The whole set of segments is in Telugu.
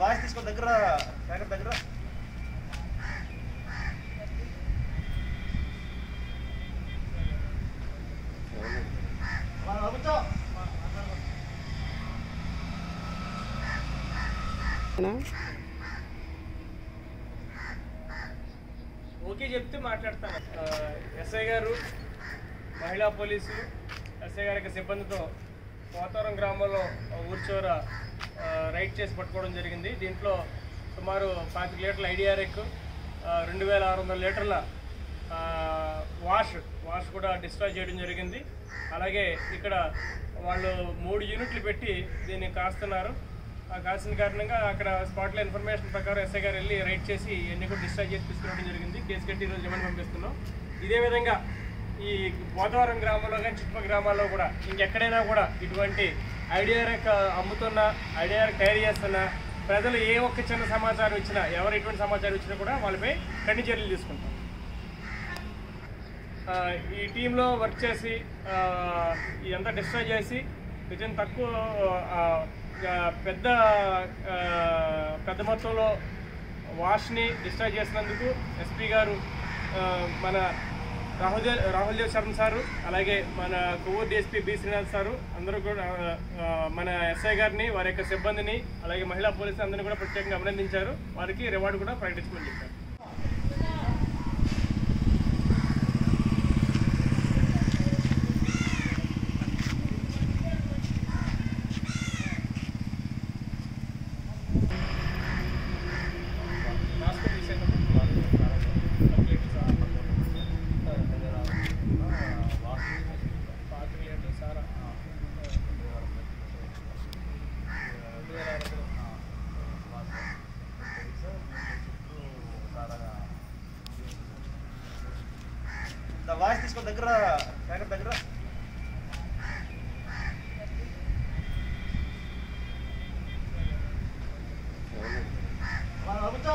వాయిస్ తీసుకో దగ్గర దగ్గర దగ్గర అలా కూర్చో. ఓకే చెప్తే మాట్లాడతాను ఆ, ఎస్ఐ గారు మహిళా పోలీసు ఎస్ఐ గారి యొక్క సిబ్బందితో పోతారం గ్రామంలో ఊరి చివర ఆ, రైడ్ చేసి పట్టుకోవడం జరిగింది దీంట్లో సుమారు పాతిక లీటర్ల ఐడిఆర్ఎక్ రెండు వేల ఆరు వందల లీటర్ల ఆ, వాష్ వాష్ కూడా డిస్ట్రాయ్ చేయడం జరిగింది అలాగే ఇక్కడ వాళ్ళు మూడు యూనిట్లు పెట్టి దీన్ని కాస్తున్నారు ఆ కాసిన కారణంగా అక్కడ స్పాట్లో ఇన్ఫర్మేషన్ ప్రకారం ఎస్ఐ గారు వెళ్ళి రైడ్ చేసి ఎన్ని కూడా డిశ్చార్జ్ చేసి తీసుకురావడం జరిగింది కేసు కట్టి ఈరోజు జమని పంపిస్తున్నాం ఇదే విధంగా ఈ బోధవరం గ్రామంలో కానీ చుట్టుపక్కల గ్రామాల్లో కూడా ఇంకెక్కడైనా కూడా ఇటువంటి ఐడిఆర్ అమ్ముతున్న ఐడిఆర్ తయారు చేస్తున్న ప్రజలు ఏ ఒక్క చిన్న సమాచారం ఇచ్చినా ఎవరు ఎటువంటి సమాచారం ఇచ్చినా కూడా వాళ్ళపై కఠిన చర్యలు తీసుకుంటాం ఆ, ఈ టీంలో వర్క్ చేసి ఆ, ఇదంతా డిస్ట్రాయ్ చేసి వితిన్ తక్కువ ఆ, ఆ, పెద్ద ఆ, పెద్ద మొత్తంలో వాష్ని డిస్ట్రాయ్ చేసినందుకు ఎస్పీ గారు ఆ, మన రాహుల్ దేవ్ రాహుల్ దేవ్ శర్మ సారు అలాగే మన Kovvur DSP B Srinath sir అందరూ కూడా ఆ, ఆ, మన ఎస్ఐ గారిని వారి యొక్క సిబ్బందిని అలాగే మహిళా పోలీసులు అందరినీ కూడా ప్రత్యేకంగా అభినందించారు వారికి రివార్డు కూడా ప్రకటించమని చెప్పారు మాస్క్ తీసేయండి సారా ద వాయిస్ తీసుకో దగ్గర దగ్గర దగ్గర అలా కూర్చో.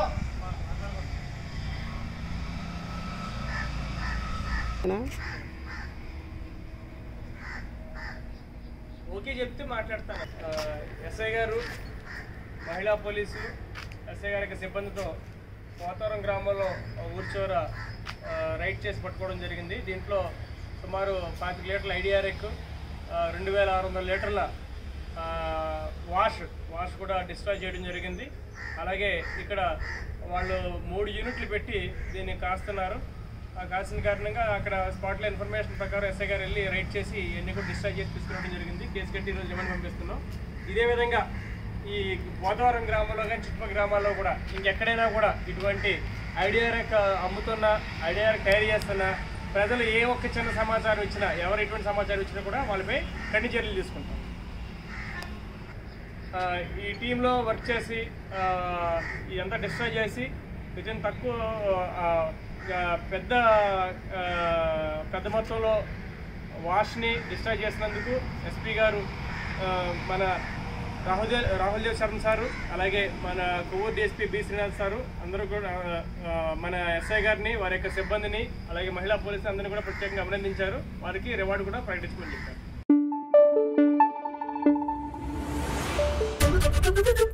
ఓకే చెప్తే మాట్లాడతాను ఆ, ఎస్ఐ గారు మహిళా పోలీసు ఎస్ఐ గారి యొక్క సిబ్బందితో పోతారం గ్రామంలో ఊరి చివర ఆ, రైడ్ చేసి పట్టుకోవడం జరిగింది దీంట్లో సుమారు పాతిక లీటర్ల ఐడిఆర్ఎక్ రెండు వేల ఆరు వందల లీటర్ల ఆ, వాష్ వాష్ కూడా డిస్ట్రాయ్ చేయడం జరిగింది అలాగే ఇక్కడ వాళ్ళు మూడు యూనిట్లు పెట్టి దీన్ని కాస్తున్నారు ఆ కాసిన కారణంగా అక్కడ స్పాట్లో ఇన్ఫర్మేషన్ ప్రకారం ఎస్ఐ గారు వెళ్ళి రైడ్ చేసి ఎన్ని కూడా డిశ్చార్జ్ చేసి తీసుకురావడం జరిగింది కేసు కట్టి ఈరోజు జమని పంపిస్తున్నాం ఇదే విధంగా ఈ బోధవరం గ్రామంలో కానీ చుట్టుపక్కల గ్రామాల్లో కూడా ఇంకెక్కడైనా కూడా ఇటువంటి ఐడిఆర్ అమ్ముతున్న ఐడిఆర్ తయారు చేస్తున్న ప్రజలు ఏ ఒక్క చిన్న సమాచారం ఇచ్చినా ఎవరు ఎటువంటి సమాచారం ఇచ్చినా కూడా వాళ్ళపై కఠిన చర్యలు తీసుకుంటాం ఆ, ఈ టీంలో వర్క్ చేసి ఆ, ఇదంతా డిస్ట్రాయ్ చేసి వితిన్ తక్కువ ఆ, ఆ, పెద్ద ఆ, పెద్ద మొత్తంలో వాష్ని డిస్ట్రాయ్ చేసినందుకు ఎస్పీ గారు ఆ, మన రాహుల్ దేవ్ రాహుల్ దేవ్ శర్మ సారు అలాగే మన Kovvur DSP B Srinath sir అందరూ కూడా ఆ, ఆ, మన ఎస్ఐ గారిని వారి యొక్క సిబ్బందిని అలాగే మహిళా పోలీసులు అందరినీ కూడా ప్రత్యేకంగా అభినందించారు వారికి రివార్డు కూడా ప్రకటించమని చెప్పారు Thank you.